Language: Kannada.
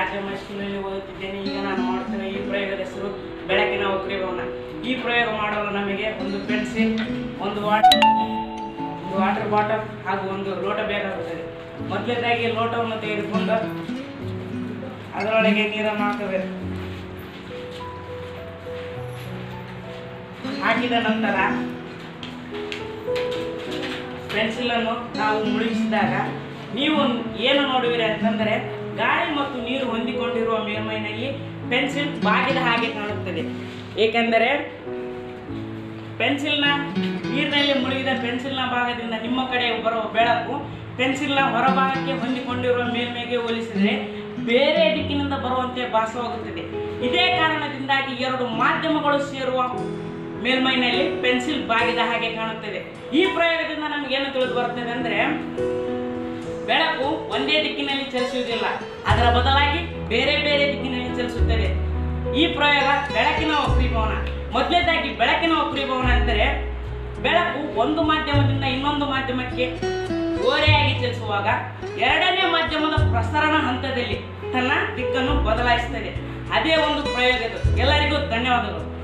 ರಾಜ ಸ್ಕೂಲಲ್ಲಿ ಓದುತ್ತಿದ್ದೇನೆ ಈಗ ನಾನು ಮಾಡುತ್ತಿರುವ ಈ ಪ್ರಯೋಗದ ಹೆಸರು ಬೆಳಕಿನ ವಕ್ರೀಭವನ ಈ ಪ್ರಯೋಗ ಮಾಡಲು ನಮಗೆ ಒಂದು ಪೆನ್ಸಿಲ್ ಒಂದು ವಾಟರ್ ಒಂದು ವಾಟರ್ ಬಾಟಲ್ ಹಾಗೂ ಒಂದು ಲೋಟ ಬೇಕಾಗುತ್ತದೆ ಮೊದಲನೇದಾಗಿ ಲೋಟವನ್ನು ತೆಗೆದುಕೊಂಡು ಅದರೊಳಗೆ ನೀರನ್ನು ಹಾಕಬೇಕು ಹಾಕಿದ ನಂತರ ಪೆನ್ಸಿಲನ್ನು ನಾವು ಮುಳುಗಿಸಿದಾಗ ನೀವು ಏನು ನೋಡುವಿರಿ ಅಂತಂದರೆ ಗಾಳಿ ಮತ್ತು ನೀರು ಹೊಂದಿಕೊಂಡಿರುವ ಮೇಲ್ಮೈನಲ್ಲಿ ಪೆನ್ಸಿಲ್ ಬಾಗಿದ ಹಾಗೆ ಕಾಣುತ್ತದೆ ಏಕೆಂದರೆ ಪೆನ್ಸಿಲ್ನ ನೀರಿನಲ್ಲಿ ಮುಳುಗಿದ ಪೆನ್ಸಿಲ್ನ ಭಾಗದಿಂದ ನಿಮ್ಮ ಕಡೆ ಬರುವ ಬೆಳಕು ಪೆನ್ಸಿಲ್ನ ಹೊರಭಾಗಕ್ಕೆ ಹೊಂದಿಕೊಂಡಿರುವ ಮೇಲ್ಮೈಗೆ ಹೋಲಿಸಿದರೆ ಬೇರೆ ದಿಕ್ಕಿನಿಂದ ಬರುವಂತೆ ಭಾಸವಾಗುತ್ತದೆ ಇದೇ ಕಾರಣದಿಂದಾಗಿ ಎರಡು ಮಾಧ್ಯಮಗಳು ಸೇರುವ ಮೇಲ್ಮೈನಲ್ಲಿ ಪೆನ್ಸಿಲ್ ಬಾಗಿದ ಹಾಗೆ ಕಾಣುತ್ತದೆ ಈ ಪ್ರಯೋಗದಿಂದ ನಮಗೇನು ತಿಳಿದು ಬರುತ್ತದೆ ಅಂದರೆ ಬೆಳಕು ಒಂದೇ ದಿಕ್ಕಿನಲ್ಲಿ ಚಲಿಸುವುದಿಲ್ಲ ಅದರ ಬದಲಾಗಿ ಬೇರೆ ಬೇರೆ ದಿಕ್ಕಿನಲ್ಲಿ ಚಲಿಸುತ್ತದೆ ಈ ಪ್ರಯೋಗ ಬೆಳಕಿನ ವಕ್ರೀಭವನ ಮೊದಲನೇದಾಗಿ ಬೆಳಕಿನ ವಕ್ರೀಭವನ ಅಂದರೆ ಬೆಳಕು ಒಂದು ಮಾಧ್ಯಮದಿಂದ ಇನ್ನೊಂದು ಮಾಧ್ಯಮಕ್ಕೆ ಓರೆಯಾಗಿ ಚಲಿಸುವಾಗ ಎರಡನೇ ಮಾಧ್ಯಮದ ಪ್ರಸರಣ ಹಂತದಲ್ಲಿ ತನ್ನ ದಿಕ್ಕನ್ನು ಬದಲಾಯಿಸುತ್ತದೆ ಅದೇ ಒಂದು ಪ್ರಯೋಗ ಇದು ಎಲ್ಲರಿಗೂ ಧನ್ಯವಾದಗಳು